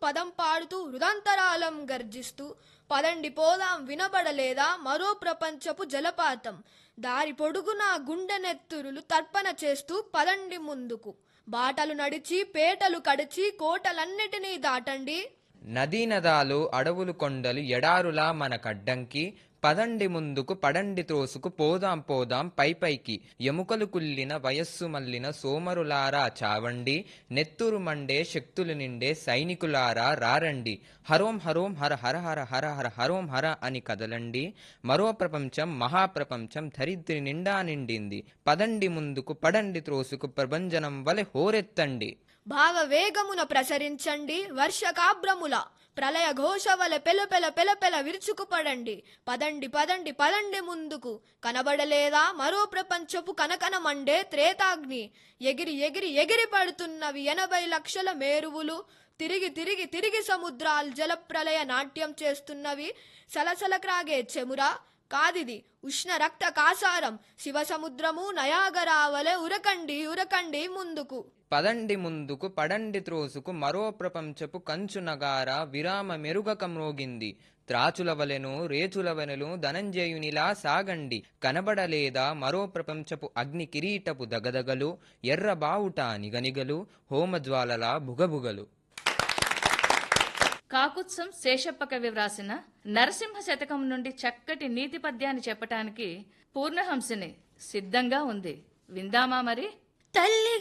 పదం పాడుతూ హృదంతరాలం గర్జిస్తూ పదండి పోదాం వినబడలేదా మరో ప్రపంచపు జలపాతం దారి పొడుగునా గుండె నెత్తురులు తర్పణ చేస్తూ పదండి ముందుకు బాటలు నడిచి పేటలు కడిచి కోటలన్నిటినీ దాటండి నదీ నదాలు అడవులు కొండలు ఎడారులా మనకడ్డంకి పదండి ముందుకు పడండి త్రోసుకు పోదాం పోదాం పై పైకి ఎముకలు కుల్లిన వయస్సు మల్లిన సోమరులారా చావండి నెత్తురు మండే శక్తులు నిండే సైనికులారా రారండి హరోం హరోం హర హర హర హర హర హరోం హర అని కదలండి మరో ప్రపంచం మహాప్రపంచం ధరిత్రి నిండా నిండింది పదండి ముందుకు పడండి త్రోసుకు ప్రభంజనం వలె హోరెత్తండి భావ వేగమున ప్రసరించండి వర్షకాబ్రముల ప్రళయ ఘోష వల పెలపెల పెలపెల విరుచుకుపడండి పదండి పదండి పదండి ముందుకు కనబడలేదా మరో ప్రపంచపు కనకన మండే త్రేతాగ్ని ఎగిరి ఎగిరి ఎగిరి పడుతున్నవి ఎనభై లక్షల మేరువులు తిరిగి తిరిగి తిరిగి సముద్రాలు జలప్రలయ నాట్యం చేస్తున్నవి సలసల క్రాగే చెమురా కాదిది ఉష్ణ రక్త కాసారం శివ సముద్రము నయాగరావలె ఉరకండి ఉరకండి ముందుకు పదండి ముందుకు పడండి త్రోసుకు మరో ప్రపంచపు కంచు నగార విరామ మెరుగక మ్రోగింది త్రాచుల వలెను రేచుల వలెను ధనంజయునిలా సాగండి కనబడలేదా మరో ప్రపంచపు అగ్ని కిరీటపు దగదగలు ఎర్ర బావుట నిగనిగలు హోమజ్వాలల బుగబుగలు కాకుత్సం శేషప్ప కవి వ్రాసిన నరసింహ శతకం నుండి చక్కటి నీతి పద్యాన్ని చెప్పటానికి పూర్ణహంసిని సిద్ధంగా ఉంది విందామా మరి తల్లి